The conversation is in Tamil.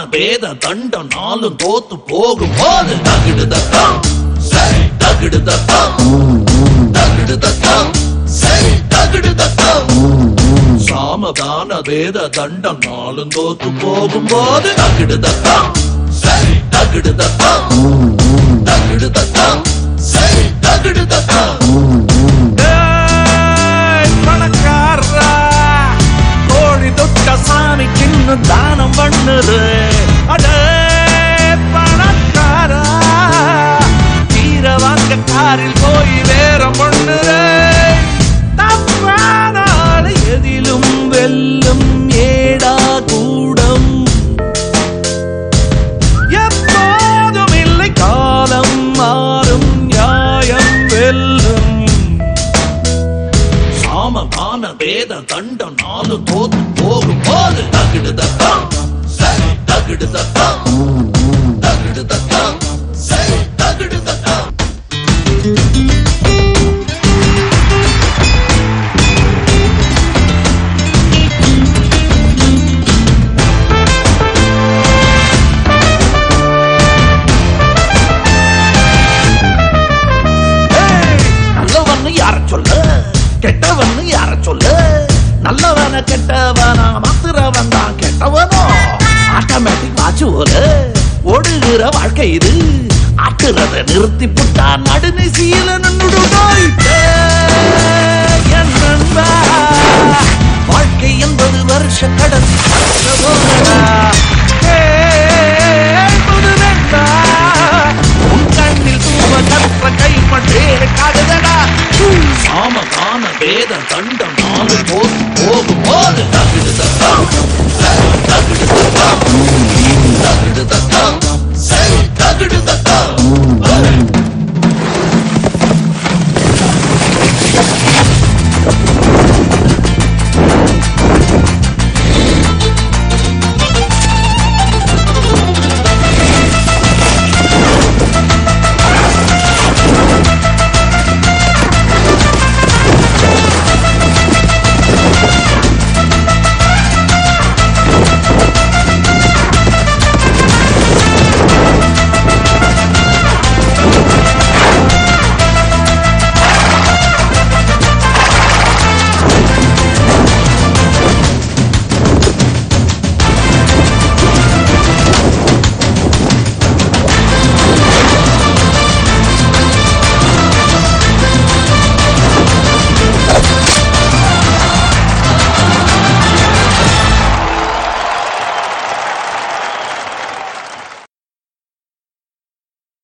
பேத தண்டம் நாளும் தோத்து போகும் போது தகிடு தத்தம் சரி தகிடு தத்தம் தகிடு தத்தம் சரி தகிடு தத்தம் சாமதான வேத தண்டம் நாளும் தோத்து போகும் போது தகிடு தத்தம் சரி தகிடு தத்தம் தகிடு தத்தம் சரி தகிடு தத்தம் ஏய், பணக்காரா கோழி தொட்ட சாமிக்கு தானம் பண்ணுது அடே பணக்காரா தீர வாங்க காரில் போய் வேற பண்ணுது தப்பான ஆளு எதிலும் வெல்லும் ஏடா கூடம் எப்போதும் இல்லை காலம் மாறும் நியாயம் வெல்லும் சாமமான வேத தண்டம் நாளும் தோத்து போகும் போது தகிடு தத்தம் சரி தகிடு தத்தம் தகிடு தத்தம் சரி தகிடு தத்தம் ஏய், நல்லவன்னு யார சொல்ல கெட்டவன்னு யார சொல்ல நல்லவன கெட்டவனா மாத்துறவன் தான் கெட்டவனோ ஆட்டோமேட்டிக் வாட்ச் ஒரு ஓடுகிற வாழ்க்கை இது ஆட்டுறத நிறுத்தி புட்டா நடுநி சீல நின்னுடுடோய் என் நண்பா வாழ்க்கை என்பது வருஷ கடைசி